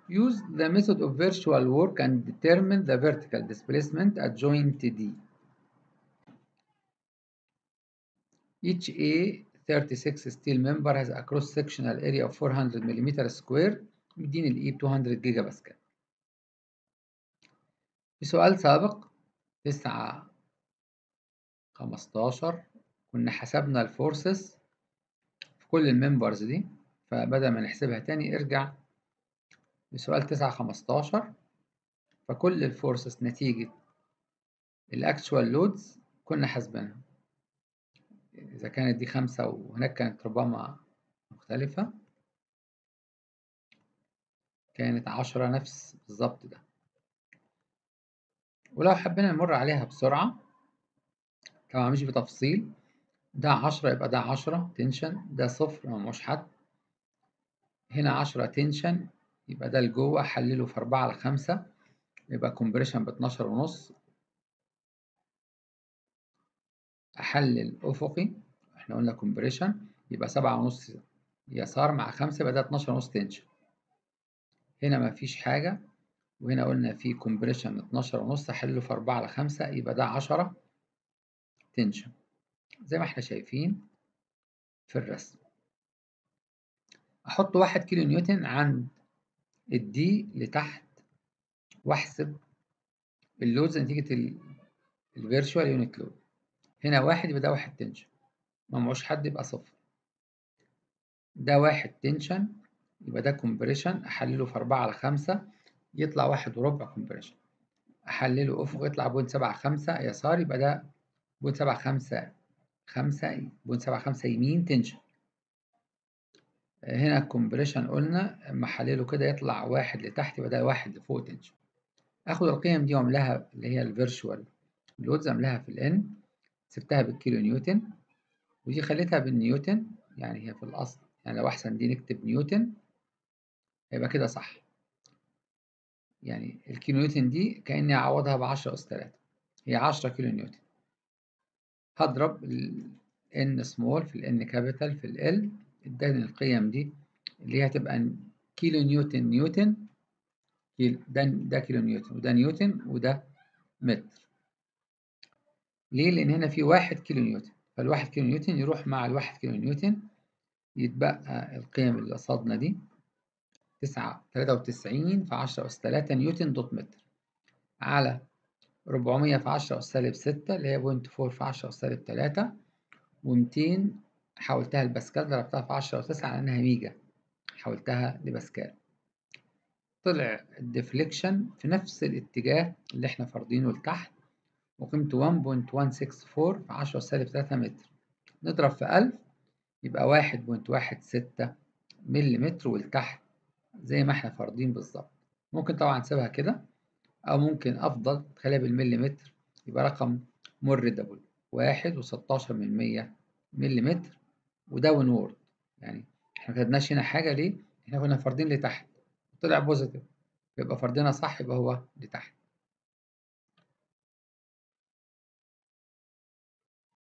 Use the method of virtual work and determine the vertical displacement at joint D. Each A36 steel member has a cross-sectional area of 400 mm square يديني ال E ب 200 جيجا باسكال. في سؤال سابق 9 15 كنا حسبنا الفورسز في كل الممبرز دي فبدل ما نحسبها تاني ارجع لسؤال 9 15 فكل الفورسز نتيجة الاكتشوال لودز كنا حاسبينها إذا كانت دي خمسة وهناك كانت ربما مختلفة كانت عشرة نفس بالظبط ده ولو حبينا نمر عليها بسرعة طبعا مش بتفصيل ده عشرة يبقى ده عشرة تنشن ده صفر مش حد هنا عشرة تنشن يبقى ده لجوه أحلله في أربعة على خمسة يبقى كومبريشن باتناشر ونص أحلل أفقي إحنا قلنا كومبريشن يبقى سبعة ونص يسار مع خمسة يبقى ده اتناشر ونص تنشن هنا مفيش حاجة وهنا قلنا في كومبريشن اتناشر ونص أحلله في أربعة على خمسة يبقى ده عشرة تنشن زي ما احنا شايفين في الرسم أحط واحد كيلو نيوتن عند الدي لتحت واحسب اللودز نتيجة الفيرشوال يونت لود هنا واحد يبقى ده واحد تنشن ما معوش حد يبقى صفر ده واحد تنشن يبقى ده كومبريشن أحلله في أربعة على خمسة يطلع واحد وربع كومبريشن أحلله أفق يطلع بوينت سبعة خمسة يسار يبقى ده بوينت سبعة خمسة خمسة بوينت سبعة خمسة يمين تنشن هنا الكومبريشن قلنا اما احلله كده يطلع واحد لتحت يبقى ده واحد لفوق تنشن اخد القيم دي واملاها اللي هي الفيرشوال لودز املاها في الان سبتها بالكيلو نيوتن ودي خليتها بالنيوتن يعني هي في الاصل يعني لو احسن دي نكتب نيوتن هيبقى كده صح يعني الكيلو نيوتن دي كاني اعوضها ب 10 اس 3 هي 10 كيلو نيوتن هضرب ال n سمول في ال n كابيتال في ال l اداني القيم دي اللي هي هتبقى كيلو نيوتن نيوتن ده ده كيلو نيوتن وده نيوتن وده متر ليه؟ لأن هنا في واحد كيلو نيوتن فالواحد كيلو نيوتن يروح مع الواحد كيلو نيوتن يتبقى القيم اللي قصادنا دي تسعة تلاتة وتسعين في عشرة أس تلاتة نيوتن دوت متر على ربعمية في عشرة أس سالب ستة اللي هي بوينت فور في عشرة أس سالب تلاتة ومتين حولتها لباسكال ضربتها في عشرة وتسعة على إنها ميجا حولتها لباسكال طلع الديفليكشن في نفس الاتجاه اللي احنا فارضينه لتحت وقيمته 1.164 في 10 سالب 3 متر نضرب في 1000 يبقى 1.16 ملم ولتحت زي ما احنا فارضين بالظبط ممكن طبعا تسيبها كده أو ممكن أفضل تخليها بالمليمتر يبقى رقم مر دبل واحد وستاشر من مية مليمتر وداون وورد يعني احنا ما كتبناش هنا حاجة ليه؟ احنا كنا فارضين لتحت طلع بوزيتيف يبقى فردنا صح يبقى هو لتحت